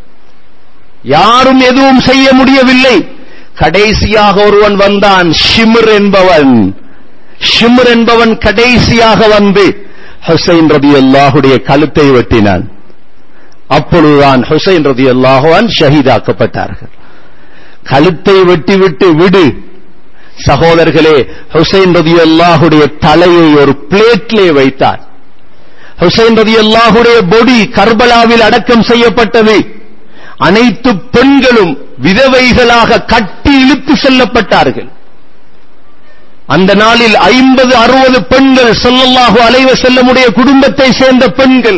யாரும் எதுவும் செய்ய முடியவில்லை கடைசியாக ஒருவன் வந்தான் ஷிம்ர் என்பவன் ஷிம்ர் என்பவன் கடைசியாக வந்து ஹுசைன் ரதி அல்லாஹுடைய கழுத்தை வெட்டினான் அப்பொழுதுதான் ஹுசைன் ரதி அல்லாஹுவான் ஷஹீதாக்கப்பட்டார்கள் கழுத்தை வெட்டிவிட்டு விடு சகோதரர்களே ஹுசைன் ரதி அல்லாஹுடைய தலையை ஒரு பிளேட்லே வைத்தார் ஹுசைன் ரதி அல்லாஹுடைய பொடி கர்பலாவில் அடக்கம் செய்யப்பட்டது அனைத்து பெண்களும் விதவைகளாக கட்டி இழுத்து செல்லப்பட்டார்கள் அந்த நாளில் ஐம்பது அறுபது பெண்கள் சொல்லல்லாஹு அலைவ செல்லமுடைய குடும்பத்தை சேர்ந்த பெண்கள்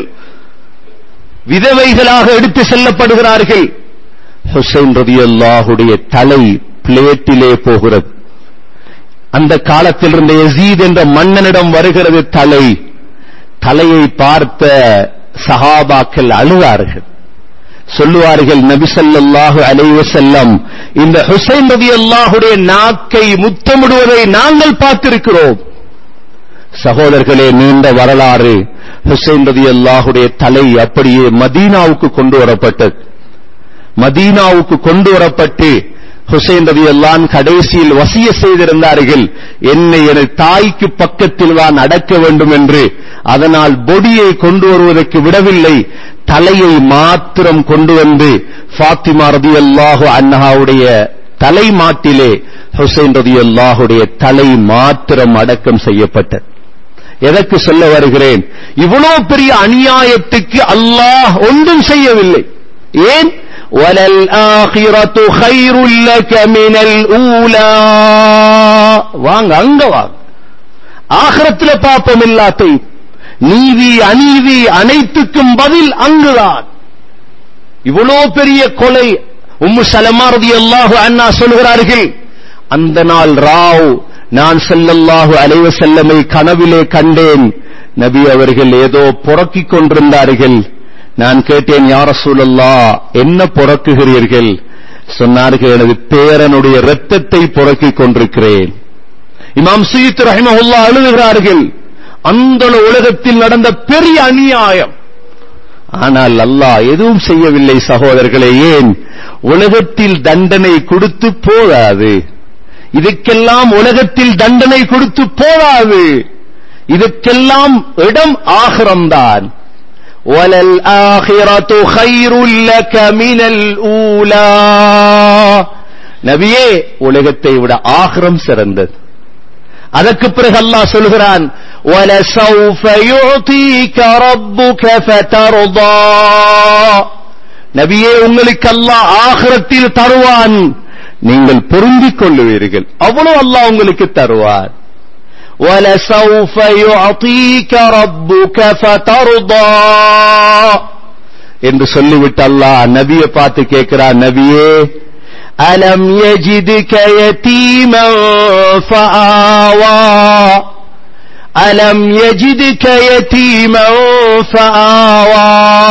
விதவைகளாக எடுத்து செல்லப்படுகிறார்கள் ஹுசைன் ரதி அல்லாஹுடைய தலை பிளேட்டிலே போகிறது அந்த காலத்தில் இருந்த யசீத் என்ற மன்னனிடம் வருகிறது தலை தலையை பார்த்த சஹாபாக்கள் அழுவார்கள் சொல்லுவார்கள் நபிசல்லாஹு அலைவ செல்லம் இந்த ஹுசைன் ரதி அல்லாஹுடைய நாக்கை முத்தமிடுவதை நாங்கள் பார்த்திருக்கிறோம் சகோதரர்களே நீண்ட வரலாறு ஹுசைன் ரதி அல்லாஹுடைய தலை அப்படியே மதீனாவுக்கு கொண்டு வரப்பட்டது மதீனாவுக்கு கொண்டு வரப்பட்டு ஹுசைன் ரதி அல்லான் கடைசியில் வசிய செய்திருந்தார்கள் என்னை எனது தாய்க்கு பக்கத்தில் தான் அடக்க வேண்டும் என்று அதனால் பொடியை கொண்டு வருவதற்கு விடவில்லை தலையை மாத்திரம் கொண்டு வந்து ஃபாத்திமா ரதி அல்லாஹு அன்னஹாவுடைய தலை மாட்டிலே ஹுசைன் ரதி அல்லாஹுடைய தலை மாத்திரம் அடக்கம் செய்யப்பட்டது எதற்கு சொல்ல வருகிறேன் இவ்வளவு பெரிய அநியாயத்துக்கு அல்லாஹ் ஒன்றும் செய்யவில்லை ஏன் وَلَلْآخِرَةُ خَيْرٌ لَكَ مِنَ الْأُولَى வாங்க அங்க வாங்க ஆخرத்துல பாப்போம் எல்லாத்தையும் நீதி அநீதி அனைத்துக்கும் பதில் அங்குதான் இவ்வளோ பெரிய கொலை உம்மு சலமா ரலியல்லாஹு அன்ஹா சொல்கிறார்கள் அந்த நாள் ராவ் நான் ஸல்லல்லாஹு அலைஹி வஸல்லமை கனவிலே கண்டேன் நபி அவர்கள் ஏதோ புறக்கிக் கொண்டிருந்தார்கள் நான் கேட்டேன் யார் ரசூலல்லா என்ன புறக்குகிறீர்கள் சொன்னார்கள் எனது பேரனுடைய இரத்தத்தை புறக்கிக் கொண்டிருக்கிறேன் இமாம் சுயித் ரஹிமஹுல்லா அழுகிறார்கள் அந்த உலகத்தில் நடந்த பெரிய அநியாயம் ஆனால் அல்லாஹ் எதுவும் செய்யவில்லை சகோதரர்களே ஏன் உலகத்தில் தண்டனை கொடுத்து போதாது இதுக்கெல்லாம் உலகத்தில் தண்டனை கொடுத்து போதாது இதுக்கெல்லாம் இடம் ஆகிரம்தான் وَلَلْآخِرَةُ خَيْرٌ لَكَ مِنَ الْأُولَى நபியே உலகத்தை விட ஆகிரம் சிறந்தது அதற்கு பிறகு அல்லாஹ் சொல்கிறான் وَلَسَوْفَ يُعْطِيكَ رَبُّكَ فَتَرْضَى நபியே உங்களுக்கு அல்லாஹ் ஆகிரத்தில் தருவான் நீங்கள் பொருந்திக் கொள்ளுவீர்கள் அவ்வளவு அல்லாஹ் உங்களுக்கு தருவார் وَلَسَوْفَ يُعْطِيكَ رَبُّكَ فَتَرْضَى என்று சொல்லிவிட்டு அல்லாஹ் நபியை பார்த்து கேட்கிறார் நபியே அலம் يجدك يتيما فآوى அலம் يجدك يتيما فآوى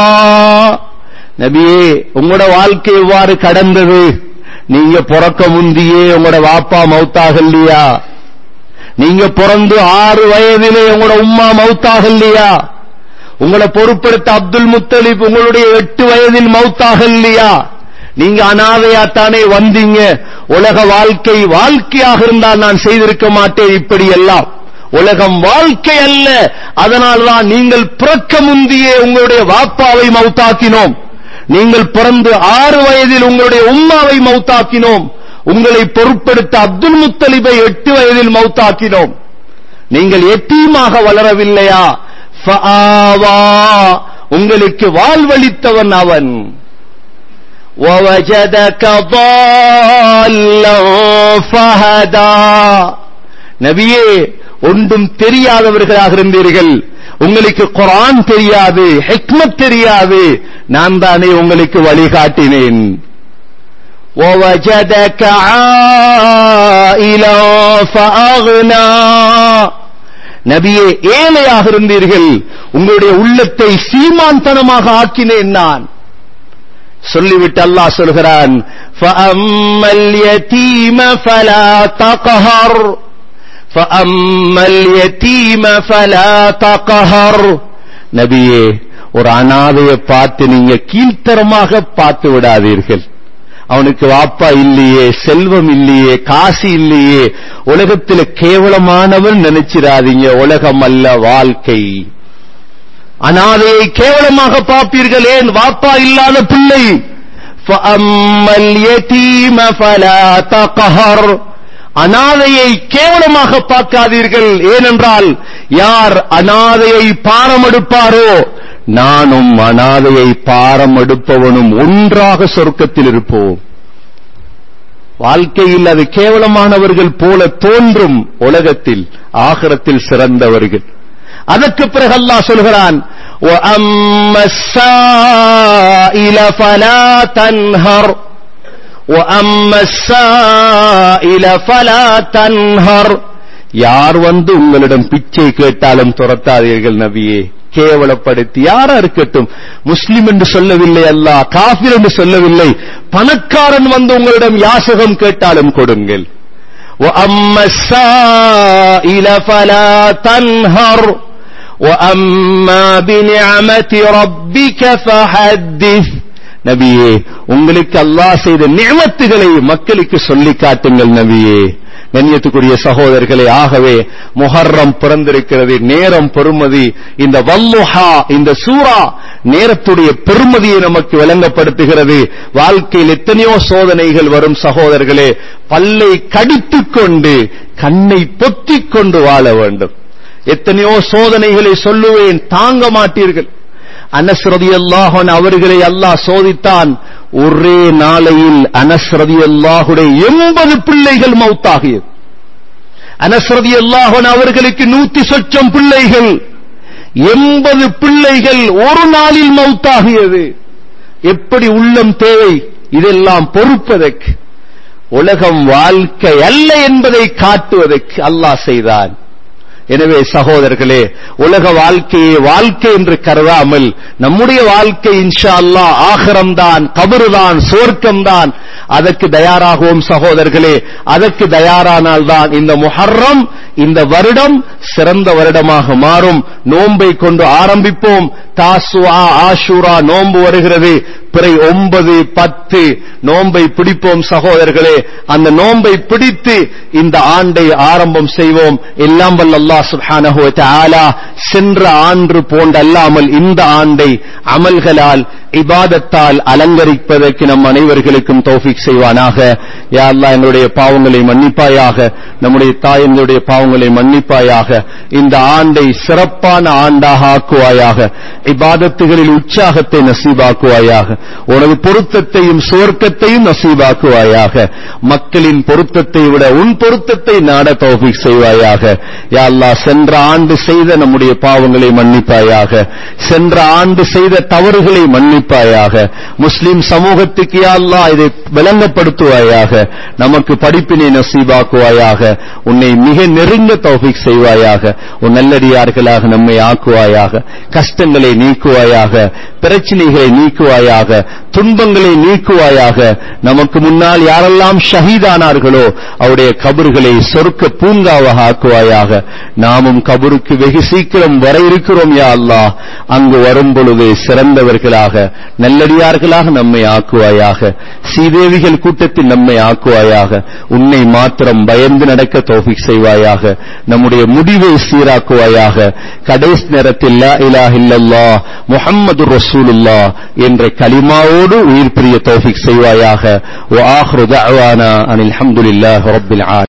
நபியே உங்களோட வாழ்க்கை எவ்வாறு கடந்தது நீங்க பிறக்க முந்தியே உங்களோட வாப்பா மௌத்தாக இல்லையா நீங்க பிறந்து ஆறு வயதிலே உங்களோட உம்மா மௌத்தாக இல்லையா உங்களை பொறுப்படுத்த அப்துல் முத்தலிப் உங்களுடைய எட்டு வயதில் மௌத்தாக இல்லையா நீங்க அனாதையாத்தானே வந்தீங்க உலக வாழ்க்கை வாழ்க்கையாக இருந்தால் நான் செய்திருக்க மாட்டேன் இப்படி எல்லாம் உலகம் வாழ்க்கை அல்ல அதனால்தான் நீங்கள் பிறக்க முந்தியே உங்களுடைய வாப்பாவை மௌத்தாக்கினோம் நீங்கள் பிறந்து ஆறு வயதில் உங்களுடைய உம்மாவை மௌத்தாக்கினோம் உங்களை பொறுப்படுத்த அப்துல் முத்தலிபை எட்டு வயதில் மௌத்தாக்கினோம் நீங்கள் எத்தீமாக வளரவில்லையா ஃபஆவா உங்களுக்கு வாழ்வளித்தவன் அவன் وَوَجَدَكَ ضَالًّا فَهَدَى நபியே ஒன்றும் தெரியாதவர்களாக இருந்தீர்கள் உங்களுக்கு குர்ஆன் தெரியாது ஹிக்மத் தெரியாது நான் தானே உங்களுக்கு வழிகாட்டினேன் وَوَجَدَكَ عَائِلًا فَأَغْنَى நபியே ஏழையாக இருந்தீர்கள் உங்களுடைய உள்ளத்தை சீமாந்தனமாக ஆக்கினேன் நான் சொல்லிவிட்டு அல்லாஹ் சொல்கிறான் فَأَمَّا الْيَتِيمَ فَلَا تَقْهَرْ فَأَمَّا الْيَتِيمَ فَلَا تَقْهَرْ நபியே ஒரு அனாதையை பார்த்து நீங்க கீழ்த்தரமாக பார்த்து விடாதீர்கள் அவனுக்கு வாப்பா இல்லையே செல்வம் இல்லையே காசு இல்லையே உலகத்தில் கேவலமானவன் நினைச்சிடாதீங்க உலகம் அல்ல வாழ்க்கை அனாதையை கேவலமாக பார்ப்பீர்கள் ஏன் வாப்பா இல்லாத பிள்ளை فَأَمَّا الْيَتِيمَ فَلَا تَقْهَرْ அனாதையை கேவலமாக பார்க்காதீர்கள் ஏனென்றால் யார் அனாதையை பாரம் எடுப்பாரோ நானும் அனாதையை பாரம் எடுப்பவனும் ஒன்றாக சொர்க்கத்தில் இருப்போம் வாழ்க்கையில் அது கேவலமானவர்கள் போல தோன்றும் உலகத்தில் ஆகரத்தில் சிறந்தவர்கள் அதற்கு பிறகு அல்லாஹ் சொல்கிறான் وَأَمَّا السَّائِلَ فَلَا تَنْهَرْ وَأَمَّا السَّائِلَ فَلَا تَنْهَرْ யார் வந்து உங்களிடம் பிச்சை கேட்டாலும் துரத்தாதீர்கள் நபியே கேவலப்படுத்தி யாரா இருக்கட்டும் முஸ்லிம் என்று சொல்லவில்லை அல்லாஹ் காஃபிர் என்று சொல்லவில்லை பணக்காரன் வந்து உங்களிடம் யாசகம் கேட்டாலும் கொடுங்கள் وَأَمَّا السَّائِلَ فَلَا تَنْهَرْ وَأَمَّا بِنِعْمَةِ رَبِّكَ فَحَدِّثْ நபியே உங்களுக்கு அல்லாஹ் செய்த நியமத்துகளை மக்களுக்கு சொல்லி காட்டுங்கள் நபியே கண்ணியத்துக்குரிய சகோதரர்களே ஆகவே முஹர்ரம் பிறந்திருக்கிறது நேரம் பெருமதி இந்த வல்லுஹா இந்த சூரா நேரத்துடைய பெருமதியை நமக்கு விளங்கப்படுத்துகிறது வாழ்க்கையில் எத்தனையோ சோதனைகள் வரும் சகோதரர்களே பல்லை கடித்துக் கொண்டு கண்ணை பொத்திக் கொண்டு வாழ வேண்டும் எத்தனையோ சோதனைகளை சொல்லுவேன் தாங்க மாட்டீர்கள் அனஸ்ரதி அல்லாஹன் அவர்களை அல்லாஹ் சோதித்தான் ஒரே நாளையில் அனஸ்ரதி அல்லாஹுடைய எண்பது பிள்ளைகள் மௌத்தாகியது அனஸ்ரதி அல்லாஹன் அவர்களுக்கு நூத்தி சொச்சம் பிள்ளைகள் எண்பது பிள்ளைகள் ஒரு நாளில் மௌத்தாகியது எப்படி உள்ளம் தேவை இதெல்லாம் பொறுப்பதற்கு உலகம் வாழ்க்கை அல்ல என்பதை காட்டுவதற்கு அல்லாஹ் செய்தான் எனவே சகோதரர்களே உலக வாழ்க்கையை வாழ்க்கை என்று கருதாமல் நம்முடைய வாழ்க்கை இன்ஷா அல்லா ஆகரம்தான் கபருதான் சுவர்க்கம்தான் அதற்கு தயாராகுவோம் சகோதரர்களே அதற்கு தயாரானால்தான் இந்த முஹர்ரம் இந்த வருடம் சிறந்த வருடமாக மாறும் நோன்பை கொண்டு ஆரம்பிப்போம் தாசுவா ஆஷூரா நோன்பு வருகிறது பிறை ஒன்பது பத்து நோன்பை பிடிப்போம் சகோதரர்களே அந்த நோன்பை பிடித்து இந்த ஆண்டை ஆரம்பம் செய்வோம் எல்லாம் வல்ல அல்லாஹ் சுப்ஹானஹு வ தஆலா சென்ற ஆண்டு போன்றல்லாமல் இந்த ஆண்டை அமல்களால் இபாதத்தால் அலங்கரிப்பதற்கு நம் அனைவர்களுக்கும் தௌஃபிக் செய்வானாக யா அல்லாஹ் என்னுடைய பாவங்களை மன்னிப்பாயாக நம்முடைய தாயினுடைய பாவங்களை மன்னிப்பாயாக இந்த ஆண்டை சிறப்பான ஆண்டாக ஆக்குவாயாக இபாதத்துகளில் உற்சாகத்தை நசீபாக்குவாயாக உனது பொருத்தத்தையும் சுவர்க்கத்தையும் நசீபாக்குவாயாக மக்களின் பொருத்தத்தை விட உன் பொருத்தத்தை நாட தௌஃபிக் செய்வாயாக யா அல்லாஹ் சென்ற ஆண்டு செய்த நம்முடைய பாவங்களை மன்னிப்பாயாக சென்ற ஆண்டு செய்த தவறுகளை மன்னிப்பாயாக முஸ்லிம் சமூகத்துக்கு யா அல்லாஹ் இதை விளங்கப்படுத்துவாயாக நமக்கு படிப்பினை நசீபாக்குவாயாக உன்னை மிக நெருங்க தௌஃபிக் செய்வாயாக உன் நல்லடியார்களாக நம்மை ஆக்குவாயாக கஷ்டங்களை நீக்குவாயாக பிரச்சனைகளை நீக்குவாயாக துன்பங்களை நீக்குவாயாக நமக்கு முன்னால் யாரெல்லாம் ஷஹீதானார்களோ அவருடைய கபறுகளை சொர்க்க பூங்காவாக ஆக்குவாயாக நாமும் கபருக்கு வெகு சீக்கிரம் வர இருக்கிறோம் யா அல்லாஹ் அங்கு வரும் பொழுது சிறந்தவர்களாக நல்லடியார்களாக நம்மை ஆக்குவாயாக சீதேவிகள் கூட்டத்தில் நம்மை ஆக்குவாயாக உன்னை மாத்திரம் பயந்து நடக்க தௌஃபிக் செய்வாயாக நம்முடைய முடிவை சீராக்குவாயாக கடைசி நேரத்தில் லா இலாஹ இல்லல்லாஹ் முஹம்மது ரசூலுல்லாஹ் என்ற கலிமாவோடு உயிர் பிரிய தௌஃபிக் செய்வாயாக வ ஆஹிரு தஅவானா அனில் ஹம்துலில்லாஹி ரப்பில் ஆலமீன்